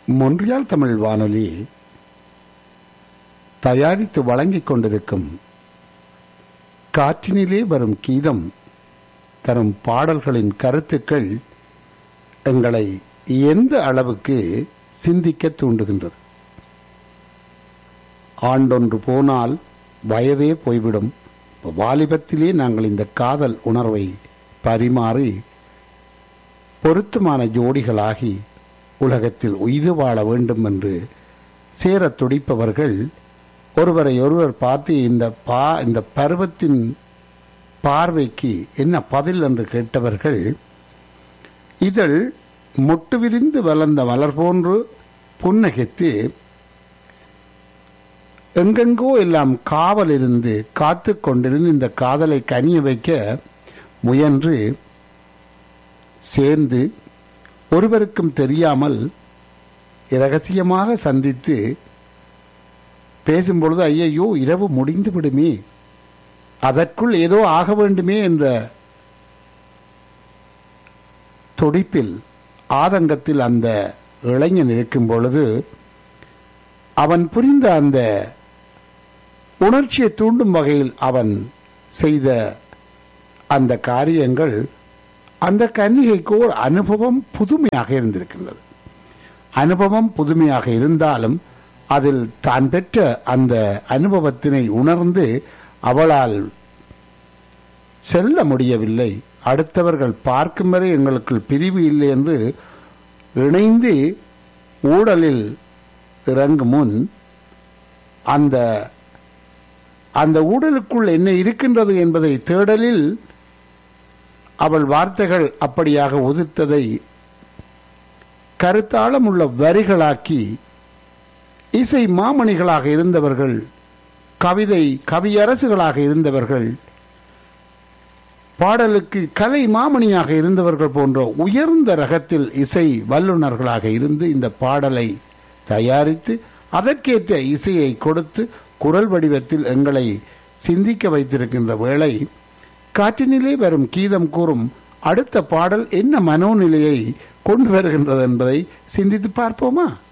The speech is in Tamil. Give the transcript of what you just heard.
மொன்றியால் தமிழ் வானொலி தயாரித்து வழங்கிக் கொண்டிருக்கும் காற்றினிலே வரும் கீதம் தரும் பாடல்களின் கருத்துக்கள் எங்களை எந்த அளவுக்கு சிந்திக்க தூண்டுகின்றது ஆண்டொன்று போனால் வயதே போய்விடும் வாலிபத்திலே நாங்கள் இந்த காதல் உணர்வை பரிமாறி பொருத்தமான ஜோடிகளாகி உலகத்தில் உய்து வாழ வேண்டும் என்று சேரத் துடிப்பவர்கள் ஒருவரை ஒருவர் பார்த்து இந்த பா இந்த பருவத்தின் பார்வைக்கு என்ன பதில் என்று கேட்டவர்கள் இதழ் மொட்டு விரிந்து வளர்ந்த மலர் போன்று புன்னகைத்து எங்கெங்கோ எல்லாம் காவல் இருந்து காத்து கொண்டிருந்து இந்த காதலை கனிய வைக்க முயன்று சேர்ந்து ஒருவருக்கும் தெரியாமல் ரகசியமாக சந்தித்து பேசும்பொழுது ஐயையோ இரவு முடிந்து விடுமே அதற்குள் ஏதோ ஆக வேண்டுமே என்ற துடிப்பில் ஆதங்கத்தில் அந்த இளைஞன் இருக்கும் பொழுது அவன் புரிந்த அந்த உணர்ச்சியை தூண்டும் வகையில் அவன் செய்த அந்த காரியங்கள் அந்த கன்னிகைக்கு ஒரு அனுபவம் புதுமையாக இருந்திருக்கின்றது அனுபவம் புதுமையாக இருந்தாலும் அதில் தான் பெற்ற அந்த அனுபவத்தினை உணர்ந்து அவளால் செல்ல முடியவில்லை அடுத்தவர்கள் பார்க்கும் வரை எங்களுக்கு பிரிவு இல்லை என்று இணைந்து ஊடலில் இறங்கும் முன் அந்த அந்த ஊடலுக்குள் என்ன இருக்கின்றது என்பதை தேடலில் அவள் வார்த்தைகள் அப்படியாக உதிர்த்ததை கருத்தாளம் உள்ள வரிகளாக்கி இசை மாமணிகளாக இருந்தவர்கள் கவிதை கவியரசுகளாக இருந்தவர்கள் பாடலுக்கு கலை மாமணியாக இருந்தவர்கள் போன்ற உயர்ந்த ரகத்தில் இசை வல்லுநர்களாக இருந்து இந்த பாடலை தயாரித்து அதற்கேற்ற இசையை கொடுத்து குரல் வடிவத்தில் எங்களை சிந்திக்க வைத்திருக்கின்ற வேளை காற்றினிலே வரும் கீதம் கூறும் அடுத்த பாடல் என்ன மனோநிலையை கொண்டு வருகின்றது என்பதை சிந்தித்து பார்ப்போமா